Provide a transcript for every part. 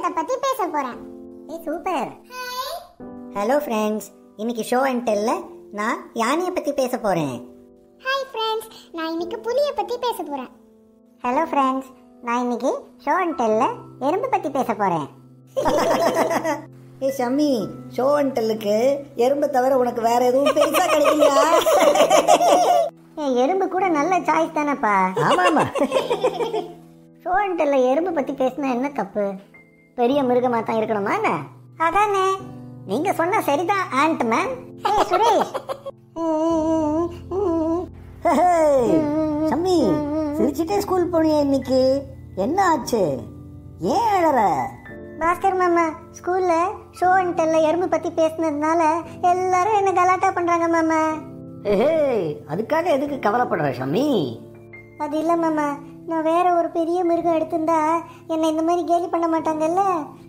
உலகத்தை பத்தி பேச போறேன் ஏய் சூப்பர் ஹலோ ஃப்ரெண்ட்ஸ் இன்னைக்கு ஷோ அண்ட் டெல்ல நான் யானையை பற்றி பேச போகிறேன் ஹாய் ஃப்ரெண்ட்ஸ் நான் இன்னைக்கு புலிய பத்தி பேச போறேன் ஹலோ ஃப்ரெண்ட்ஸ் நான் இன்னைக்கு ஷோ அண்ட் டெல்ல எறும்பு பற்றி பேச போகிறேன் ஏய் ஷம்மி ஷோ அண்ட் டெல்லுக்கு எறும்பை தவிர உனக்கு வேற எதுவும் பெருசா கிடைக்கலையா ஏய் எறும்பு கூட நல்ல சாய்ஸ் தானேப்பா ஆமா ஆமா ஷோ அண்ட் டெல்ல எறும்பு பத்தி பேசினா என்ன தப்பு பெரிய மிருகமா தான் இருக்கணுமா என்ன அதானே நீங்க சொன்ன சரிதான் ஆண்ட் மேன் சுரேஷ் சம்மி சிரிச்சிட்டே ஸ்கூல் போனியே இன்னைக்கு என்ன ஆச்சு ஏன் அழற பாஸ்கர் மாமா ஸ்கூல்ல ஷோ அண்ட் டெல்ல எறும்பு பத்தி பேசினதுனால எல்லாரும் என்ன கலாட்டா பண்றாங்க மாமா அதுக்காக எதுக்கு கவலைப்படுற ஷம்மி அது இல்ல மாமா நான் வேற ஒரு பெரிய மிருகம் எடுத்திருந்தா என்னை இந்த மாதிரி கேலி பண்ண மாட்டாங்கல்ல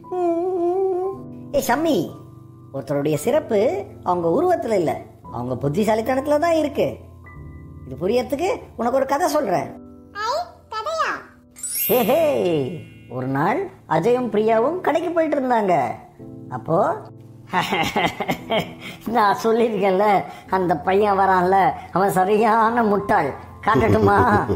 ஏ ஷம்மி ஒருத்தருடைய சிறப்பு அவங்க உருவத்துல இல்ல அவங்க புத்திசாலித்தனத்துல தான் இருக்கு இது புரியறதுக்கு உனக்கு ஒரு கதை சொல்றேன் ஐ கதையா ஹே ஒரு நாள் அஜயும் பிரியாவும் கடைக்கு போயிட்டு இருந்தாங்க அப்போ நான் சொல்லியிருக்கேன்ல அந்த பையன் வரான்ல அவன் சரியான முட்டாள் காட்டட்டுமா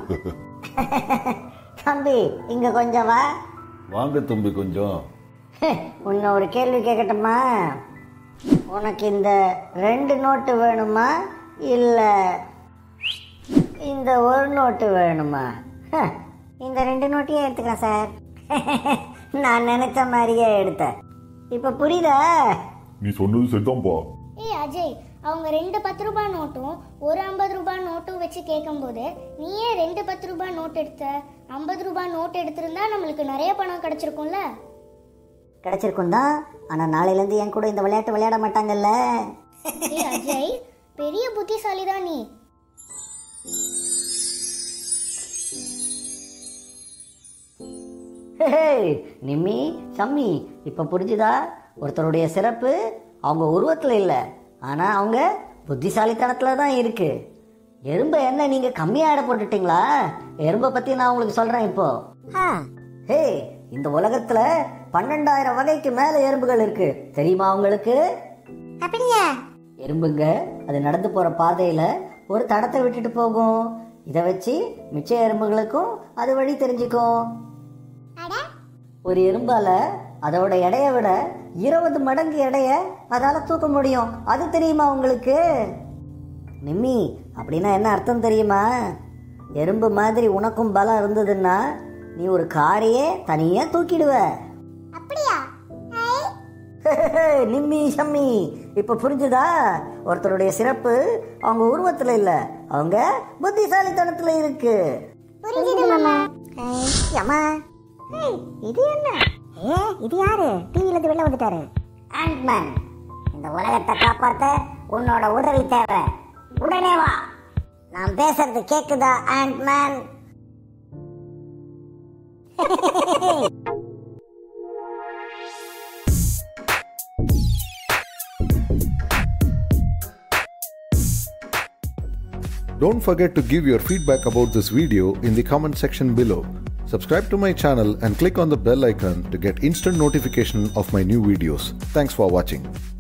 தம்பி இங்க கொஞ்சம் வா வாங்க தம்பி கொஞ்சம் உன்னை ஒரு கேள்வி கேட்கட்டுமா உனக்கு இந்த ரெண்டு நோட்டு வேணுமா இல்லை இந்த ஒரு நோட்டு வேணுமா ஹ, இந்த ரெண்டு நோட்டையும் எடுத்துக்கிறேன் சார் நான் நினைச்ச மாதிரியே எடுத்தேன் இப்போ புரியுதா நீ சொன்னது சரிதான்ப்பா ஏய் அஜய் அவங்க ரெண்டு பத்து ரூபாய் நோட்டும் ஒரு ஐம்பது ரூபாய் நோட்டும் வச்சு கேட்கும்போது நீ ஏன் ரெண்டு பத்து ரூபாய் நோட் எடுத்த ஐம்பது ரூபாய் நோட் எடுத்திருந்தா நம்மளுக்கு நிறைய பணம் கிடைச்சிருக்கும்ல கிடைச்சிருக்கும் தான் ஆனால் நாளையிலேருந்து என் கூட இந்த விளையாட்டு விளையாட மாட்டாங்கல்ல ஏய் அஜய் பெரிய புத்திசாலி தான் நீ ஹே, நிம்மி சம்மி இப்போ புரிஞ்சுதா ஒருத்தருடைய சிறப்பு அவங்க உருவத்தில் இல்லை ஆனால் அவங்க புத்திசாலித்தனத்தில் தான் இருக்கு எறும்பை என்ன நீங்க கம்மியா எடை போட்டுட்டீங்களா எறும்பை பத்தி நான் உங்களுக்கு சொல்றேன் இப்போ ஹே இந்த உலகத்துல பன்னெண்டாயிரம் வகைக்கு மேல எறும்புகள் இருக்கு தெரியுமா உங்களுக்கு அப்படியா எறும்புங்க அது நடந்து போற பாதையில ஒரு தடத்தை விட்டுட்டு போகும் இதை வச்சு மிச்ச எறும்புகளுக்கும் அது வழி தெரிஞ்சுக்கும் அட ஒரு எறும்பால அதோட எடையை விட இருபது மடங்கு எடைய அதால தூக்க முடியும் அது தெரியுமா உங்களுக்கு நிம்மி அப்படின்னா என்ன அர்த்தம் தெரியுமா எறும்பு மாதிரி உனக்கும் பலம் இருந்ததுன்னா நீ ஒரு காரையே தனியா தூக்கிடுவ அப்படியா ஐ நிம்மி சம்மி இப்ப புரிஞ்சுதா ஒருத்தருடைய சிறப்பு அவங்க உருவத்துல இல்ல அவங்க புத்திசாலித்தனத்துல இருக்கு புரிஞ்சுது மாமா அம்மா இது என்ன ஏ இது யாரு டிவில இருந்து வெளில வந்துட்டாரு ஆண்ட்மேன் இந்த உலகத்தை காப்பாத்த உன்னோட உதவி தேவை உடனே வா நான் பேசுறது கேக்குதா Ant Man Don't forget to give your feedback about this video in the comment section below. Subscribe to my channel and click on the bell icon to get instant notification of my new videos. Thanks for watching.